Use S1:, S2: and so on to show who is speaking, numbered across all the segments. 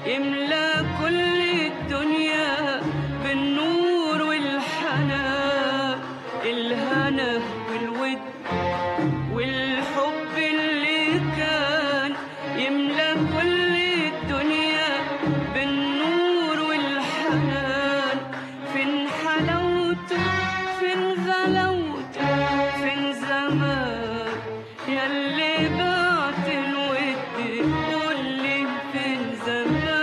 S1: يملى كل الدنيا بالنور والحنان الهنا والود والحب اللي كان يملى كل الدنيا بالنور والحنان فين حلاوته فين غلاوته فين زمان ياللي بعت الود قولي فين زمان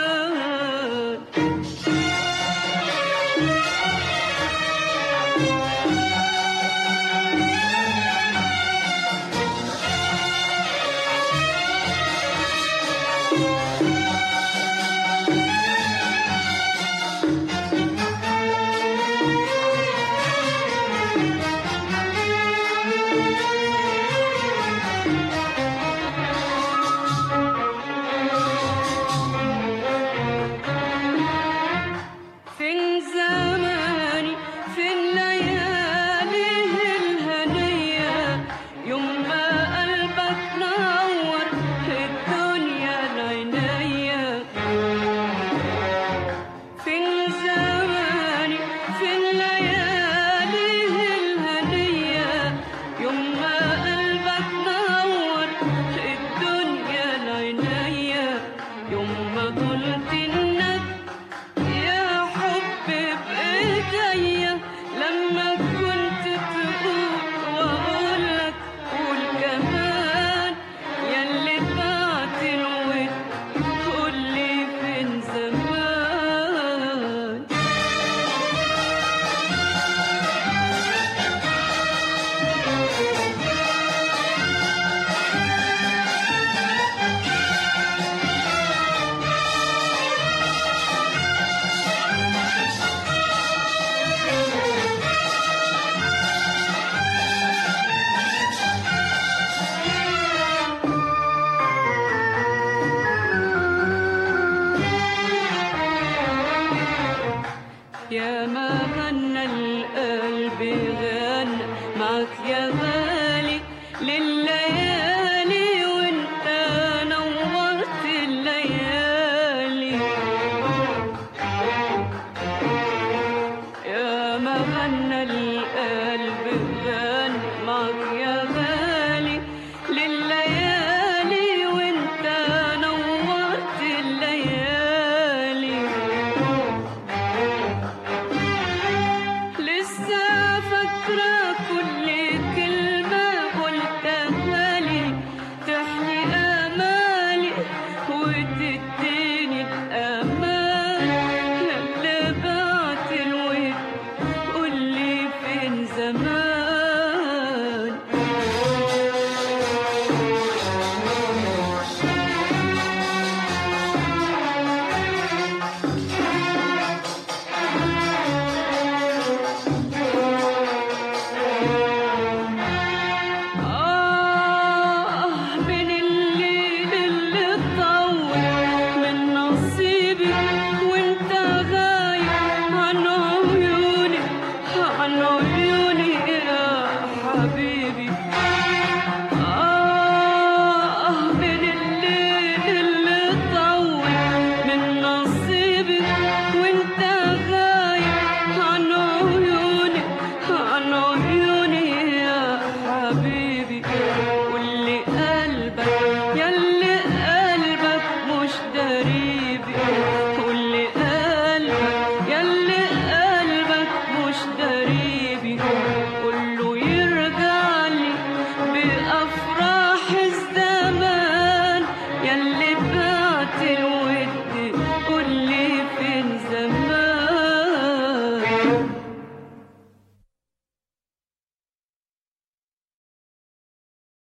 S1: فين زماني فين لياليه الهنية يوم ما قلبك نور الدنيا لعينيا فين زماني فين لياليه الهنية يوم ما قلبك نور الدنيا لعينيا يوم ما قلت انك يا حب بإيديا لما كنت تقول وأقولك قول كمان ياللي بعت الود قولي فين زمان يا ما غنى القلب غنى معك يا غالي لليالي وانت نورت الليالي يا ما غنى القلب غنى معك يا غالي لليالي وانت نورت الليالي لسه فاكرة كل كلمة قلتها لي تحيي آمالي وتديني الأمان اللي بعت الود قولي فين زمان آه من الليل اللي طول من نصيبي وانت غايب عن عيوني عن عيوني يا حبيبي آه من الليل اللي طول من نصيبي وانت غايب عن عيوني عن عيوني يا حبيبي